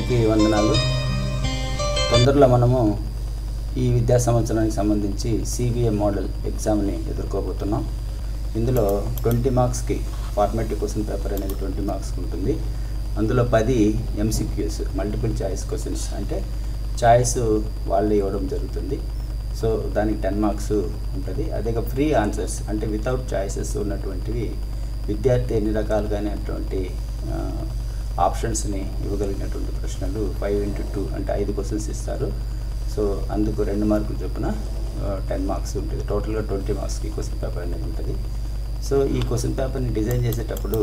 అందరికీ వందనాలు తొందరలో మనము ఈ విద్యా సంవత్సరానికి సంబంధించి సిబిఏ మోడల్ ఎగ్జామ్ని ఎదుర్కోబోతున్నాం ఇందులో ట్వంటీ మార్క్స్కి ఫార్మేటివ్ క్వశ్చన్ పేపర్ అనేది ట్వంటీ మార్క్స్కి ఉంటుంది అందులో పది ఎంసీక్యూస్ మల్టిపుల్ చాయిస్ క్వశ్చన్స్ అంటే చాయిస్ వాళ్ళు ఇవ్వడం జరుగుతుంది సో దానికి టెన్ మార్క్స్ ఉంటుంది అదే ఫ్రీ ఆన్సర్స్ అంటే వితౌట్ చాయిసెస్ ఉన్నటువంటివి విద్యార్థి ఎన్ని రకాలుగానేటువంటి ఆప్షన్స్ని ఇవ్వగలిగినటువంటి ప్రశ్నలు ఫైవ్ ఇంటూ టూ అంటే ఐదు క్వశ్చన్స్ ఇస్తారు సో అందుకు రెండు మార్కులు చొప్పున టెన్ మార్క్స్ ఉంటుంది టోటల్గా ట్వంటీ మార్క్స్కి క్వశ్చన్ పేపర్ అనేది ఉంటుంది సో ఈ క్వశ్చన్ పేపర్ని డిజైన్ చేసేటప్పుడు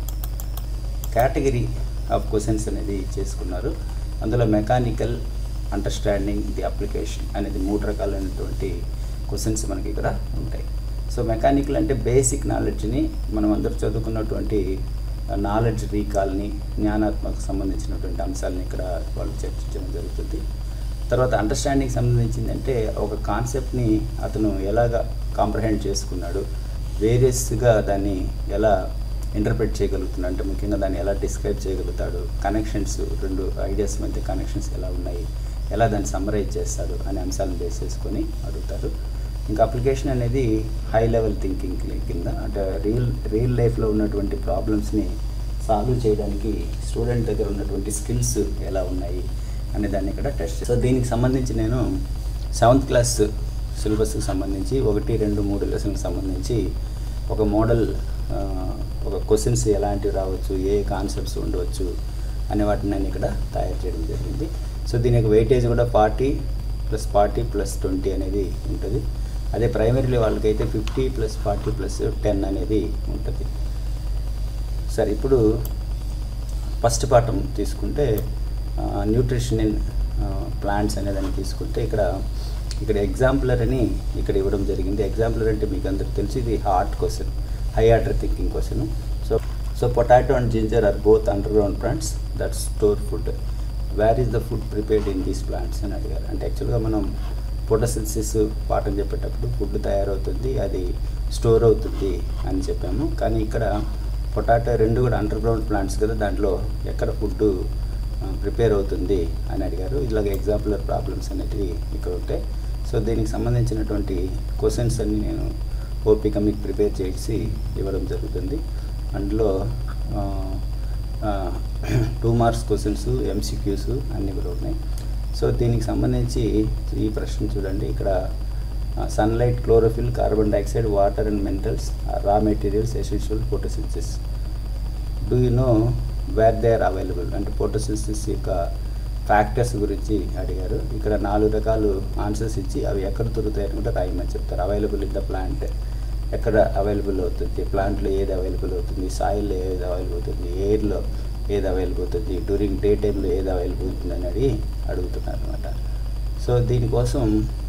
కేటగిరీ ఆఫ్ క్వశ్చన్స్ అనేది చేసుకున్నారు అందులో మెకానికల్ అండర్స్టాండింగ్ ది అప్లికేషన్ అనేది మూడు రకాలైనటువంటి క్వశ్చన్స్ మనకి ఇక్కడ ఉంటాయి సో మెకానికల్ అంటే బేసిక్ నాలెడ్జ్ని మనం అందరూ చదువుకున్నటువంటి నాలెడ్జ్ రీకాల్ని జ్ఞానాత్మక సంబంధించినటువంటి అంశాలని ఇక్కడ వాళ్ళు చర్చించడం జరుగుతుంది తర్వాత అండర్స్టాండింగ్ సంబంధించింది అంటే ఒక కాన్సెప్ట్ని అతను ఎలాగ కాంప్రహెండ్ చేసుకున్నాడు వేరియస్గా దాన్ని ఎలా ఇంటర్ప్రిట్ చేయగలుగుతున్నాడు అంటే ముఖ్యంగా దాన్ని ఎలా డిస్క్రైబ్ చేయగలుగుతాడు కనెక్షన్స్ రెండు ఐడియాస్ మధ్య కనెక్షన్స్ ఎలా ఉన్నాయి ఎలా దాన్ని సమ్మరైజ్ చేస్తాడు అనే అంశాలను బేస్ చేసుకొని అడుగుతారు ఇంకా అప్లికేషన్ అనేది హై లెవెల్ థింకింగ్ కింద అంటే రియల్ రియల్ లైఫ్లో ఉన్నటువంటి ప్రాబ్లమ్స్ని సాల్వ్ చేయడానికి స్టూడెంట్ దగ్గర ఉన్నటువంటి స్కిల్స్ ఎలా ఉన్నాయి అనే దాన్ని ఇక్కడ టెస్ట్ సో దీనికి సంబంధించి నేను సెవెంత్ క్లాస్ సిలబస్కి సంబంధించి ఒకటి రెండు మూడు లెసన్కి సంబంధించి ఒక మోడల్ ఒక క్వశ్చన్స్ ఎలాంటివి రావచ్చు ఏ కాన్సెప్ట్స్ ఉండవచ్చు అనే వాటిని నేను ఇక్కడ తయారు చేయడం జరిగింది సో దీని యొక్క వెయిటేజ్ కూడా forty plus forty plus twenty అనేది ఉంటుంది అదే ప్రైమరీలో వాళ్ళకైతే fifty plus forty plus ten అనేది ఉంటుంది సరే ఇప్పుడు ఫస్ట్ పాఠం తీసుకుంటే న్యూట్రిషన్ ఇన్ ప్లాంట్స్ అనేదాన్ని తీసుకుంటే ఇక్కడ ఇక్కడ ఎగ్జాంపులర్ అని ఇక్కడ ఇవ్వడం జరిగింది ఎగ్జాంపులర్ అంటే మీకు అందరికి తెలిసి ఇది hard question high order thinking question so so potato and ginger are both underground plants that store food where is the food prepared in these plants అని అడిగారు అంటే యాక్చువల్గా మనం ఫోటోసిన్సిస్ పాఠం చెప్పేటప్పుడు ఫుడ్ తయారవుతుంది అది స్టోర్ అవుతుంది అని చెప్పాము కానీ ఇక్కడ పొటాటో రెండు కూడా అండర్ గ్రౌండ్ ప్లాంట్స్ కదా దాంట్లో ఎక్కడ ఫుడ్ ప్రిపేర్ అవుతుంది అని అడిగారు ఇలాగ ఎగ్జాంపులర్ ప్రాబ్లమ్స్ అనేటివి ఇక్కడ ఉంటాయి సో దీనికి సంబంధించినటువంటి క్వశ్చన్స్ అన్ని నేను ఓపిక మీకు ప్రిపేర్ చేసి ఇవ్వడం జరుగుతుంది అందులో టూ మార్క్స్ క్వశ్చన్స్ ఎంసీక్యూస్ అన్నీ కూడా ఉన్నాయి సో దీనికి సంబంధించి ఈ ప్రశ్న చూడండి ఇక్కడ sunlight chlorophyll carbon dioxide water and minerals raw materials essential photosynthesis do you know where they are available అంటే ఫోటోసిన్సిస్ యొక్క ఫ్యాక్టర్స్ గురించి అడిగారు ఇక్కడ నాలుగు రకాలు ఆన్సర్స్ ఇచ్చి అవి ఎక్కడ దొరుకుతాయి అని కూడా రాయమని చెప్తారు అవైలబుల్ ఇన్ ద ప్లాంట్ ఎక్కడ అవైలబుల్ అవుతుంది ప్లాంట్లో ఏది అవైలబుల్ అవుతుంది సాయిల్లో ఏది అవైలబుల్ అవుతుంది ఎయిర్లో ఏది అవైలబుల్ అవుతుంది డ్యూరింగ్ డే టైంలో ఏది అవైలబుల్ అవుతుంది అనేది అడుగుతున్నారు అనమాట సో దీనికోసం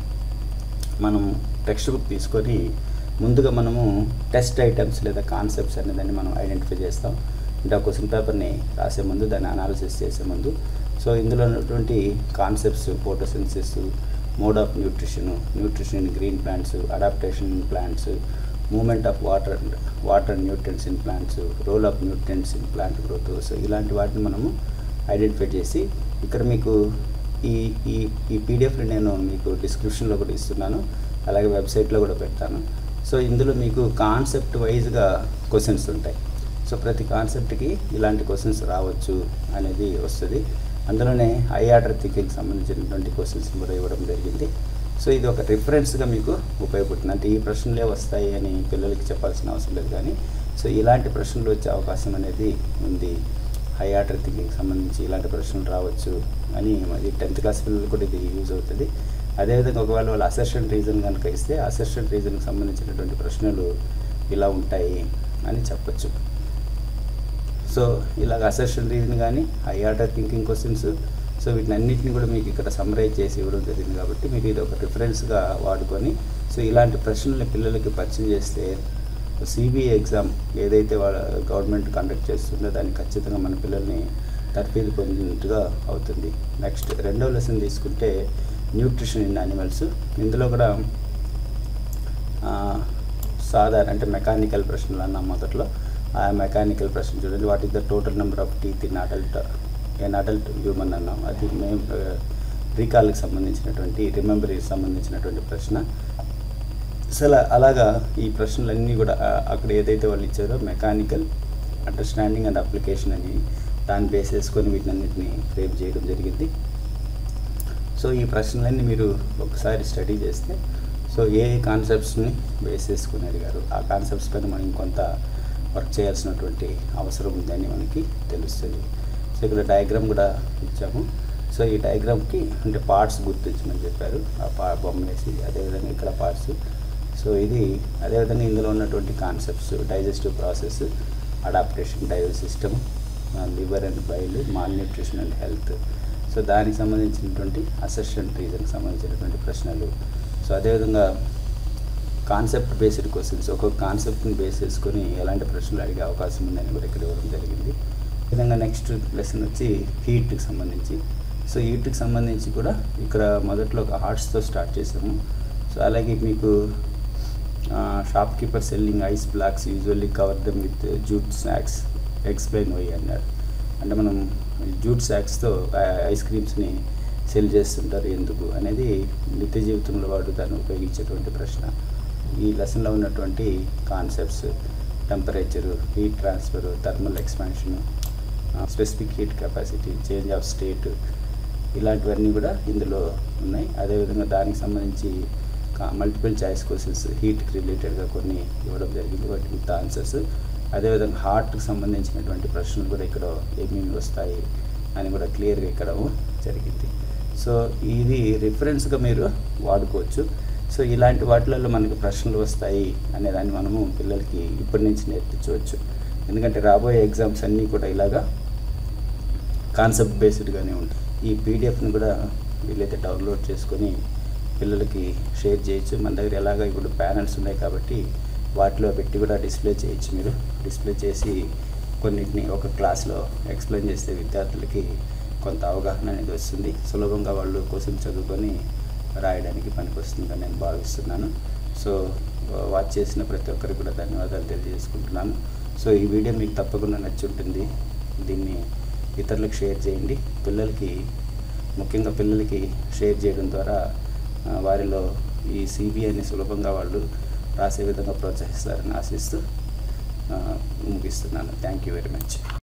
మనం టెక్స్ట్ బుక్ తీసుకొని ముందుగా మనము టెస్ట్ ఐటమ్స్ లేదా కాన్సెప్ట్స్ అనేదాన్ని మనం ఐడెంటిఫై చేస్తాం అంటే ఆ క్వశ్చన్ పేపర్ని రాసే ముందు దాన్ని అనాలిసిస్ చేసే ముందు సో ఇందులో ఉన్నటువంటి concepts photosynthesis mode of nutrition nutrition in green plants adaptation in plants movement of water and water nutrients in plants role of nutrients in plant growth so ఇలాంటి వాటిని మనము ఐడెంటిఫై చేసి ఇక్కడ మీకు ఈ ఈ ఈ పీడిఎఫ్ని నేను మీకు డిస్క్రిప్షన్లో కూడా ఇస్తున్నాను అలాగే వెబ్సైట్లో కూడా పెడతాను సో ఇందులో మీకు కాన్సెప్ట్ వైజ్గా క్వశ్చన్స్ ఉంటాయి సో ప్రతి కాన్సెప్ట్కి ఇలాంటి క్వశ్చన్స్ రావచ్చు అనేది వస్తుంది అందులోనే హై ఆర్డర్ థింకింగ్కి సంబంధించినటువంటి క్వశ్చన్స్ కూడా ఇవ్వడం జరిగింది సో ఇది ఒక రిఫరెన్స్గా మీకు ఉపయోగపడుతుంది అంటే ఈ ప్రశ్నలే వస్తాయి అని పిల్లలకి చెప్పాల్సిన అవసరం లేదు కానీ సో ఇలాంటి ప్రశ్నలు వచ్చే అవకాశం అనేది ఉంది హై ఆర్డర్ థింకింగ్కి సంబంధించి ఇలాంటి ప్రశ్నలు రావచ్చు అని మరి టెన్త్ క్లాస్ పిల్లలు కూడా ఇది యూజ్ అవుతుంది అదేవిధంగా ఒకవేళ వాళ్ళు అసెషన్ రీజన్ కనుక ఇస్తే అసెషన్ రీజన్కి సంబంధించినటువంటి ప్రశ్నలు ఇలా ఉంటాయి అని చెప్పచ్చు సో ఇలాగ అసెషన్ రీజన్ కానీ high order thinking questions so వీటిని అన్నింటిని కూడా మీకు ఇక్కడ సమరైజ్ చేసి ఇవ్వడం జరిగింది కాబట్టి మీరు ఇది ఒక రిఫరెన్స్గా వాడుకొని సో ఇలాంటి ప్రశ్నల్ని పిల్లలకి పరిచయం చేస్తే సిబిఐ ఎగ్జామ్ ఏదైతే వాళ్ళ గవర్నమెంట్ కండక్ట్ చేస్తుందో దాన్ని ఖచ్చితంగా మన పిల్లల్ని తర్ఫీదు పొందినట్టుగా అవుతుంది నెక్స్ట్ రెండవ లెసన్ తీసుకుంటే న్యూట్రిషన్ ఇన్ యానిమల్స్ ఇందులో కూడా సాధారణ అంటే మెకానికల్ ప్రశ్నలు అన్న మొదట్లో ఆ మెకానికల్ ప్రశ్న చూడండి what is the total number of teeth in adult an adult human అన్నాం అది మేము రీకాల్కి సంబంధించినటువంటి రిమెంబరీకి సంబంధించినటువంటి ప్రశ్న అసలు అలాగా ఈ ప్రశ్నలన్నీ కూడా ఆ, అక్కడ ఏదైతే వాళ్ళు ఇచ్చారో మెకానికల్ అండర్స్టాండింగ్ అండ్ అప్లికేషన్ అని దాన్ని బేస్ చేసుకొని వీటినన్నింటినీ ఫ్రేమ్ చేయడం జరిగింది సో ఈ ప్రశ్నలన్నీ మీరు ఒకసారి స్టడీ చేస్తే సో ఏ ఏ కాన్సెప్ట్స్ని బేస్ చేసుకుని అడిగారు ఆ కాన్సెప్ట్స్ పైన మనం ఇంకొంత వర్క్ చేయాల్సినటువంటి అవసరం ఉందని మనకి తెలుస్తుంది సో ఇక్కడ డయాగ్రామ్ కూడా ఇచ్చాము సో ఈ డయాగ్రామ్కి అంటే పార్ట్స్ గుర్తించమని చెప్పారు ఆ పా బొమ్మ వేసి అదేవిధంగా ఇక్కడ పార్ట్స్ సో ఇది అదేవిధంగా ఇందులో ఉన్నటువంటి concepts digestive process adaptation digest system liver and bile malnutrition and health so దానికి సంబంధించినటువంటి అసెషన్ రీజన్కి సంబంధించినటువంటి ప్రశ్నలు సో అదేవిధంగా కాన్సెప్ట్ బేస్డ్ క్వశ్చన్స్ ఒక్కొక్క కాన్సెప్ట్ని బేస్ చేసుకొని ఎలాంటి ప్రశ్నలు అడిగే అవకాశం ఉందని కూడా ఇక్కడ ఇవ్వడం జరిగింది ఈ విధంగా నెక్స్ట్ లెసన్ వచ్చి హీట్కి సంబంధించి సో హీట్కి సంబంధించి కూడా ఇక్కడ మొదట్లో ఒక హార్ట్స్తో స్టార్ట్ చేసాము సో అలాగే మీకు shopkeeper selling ice blocks usually cover them with jute sacks explain why అన్నారు అంటే మనం జూట్ స్నాక్స్తో ఐస్ క్రీమ్స్ని సెల్ చేస్తుంటారు ఎందుకు అనేది నిత్య జీవితంలో వాడు దాన్ని ఉపయోగించేటువంటి ప్రశ్న ఈ లెసన్లో ఉన్నటువంటి concepts temperature heat transfer thermal expansion specific heat capacity change of state ఇలాంటివన్నీ కూడా ఇందులో ఉన్నాయి అదేవిధంగా దానికి సంబంధించి మల్టిపుల్ చాయిస్ క్వశ్చన్స్ హీట్కి రిలేటెడ్గా కొన్ని ఇవ్వడం జరిగింది వాటి విత్ ఆన్సర్స్ అదేవిధంగా హార్ట్కి సంబంధించినటువంటి ప్రశ్నలు కూడా ఇక్కడ ఏమేమి వస్తాయి అని కూడా క్లియర్గా ఇక్కడ జరిగింది సో ఇది రిఫరెన్స్గా మీరు వాడుకోవచ్చు సో ఇలాంటి వాటిలలో మనకి ప్రశ్నలు వస్తాయి అనేదాన్ని మనము పిల్లలకి ఇప్పటి నుంచి నేర్పించవచ్చు ఎందుకంటే రాబోయే ఎగ్జామ్స్ అన్నీ కూడా ఇలాగా కాన్సెప్ట్ బేస్డ్గానే ఉంటాయి ఈ పీడిఎఫ్ని కూడా వీలైతే డౌన్లోడ్ చేసుకొని పిల్లలకి షేర్ చేయొచ్చు మన దగ్గర ఎలాగ ఇప్పుడు ప్యానల్స్ ఉన్నాయి కాబట్టి వాటిలో పెట్టి కూడా డిస్ప్లే చేయొచ్చు మీరు డిస్ప్లే చేసి కొన్నిటిని ఒక క్లాస్లో ఎక్స్ప్లెయిన్ చేస్తే విద్యార్థులకి కొంత అవగాహన అనేది వస్తుంది సులభంగా వాళ్ళు క్వశ్చన్ చదువుకొని రాయడానికి పనికి వస్తుందని నేను భావిస్తున్నాను సో వాచ్ చేసిన ప్రతి ఒక్కరికి కూడా ధన్యవాదాలు తెలియజేసుకుంటున్నాను సో ఈ వీడియో మీకు తప్పకుండా నచ్చి ఉంటుంది దీన్ని ఇతరులకు షేర్ చేయండి పిల్లలకి ముఖ్యంగా పిల్లలకి షేర్ చేయడం ద్వారా ఆ, వారిలో ఈ సిబిఐని సులభంగా వాళ్ళు రాసే విధంగా ప్రోత్సహిస్తారని ఆశిస్తూ ఆ, ముగిస్తున్నాను థ్యాంక్ యూ వెరీ మచ్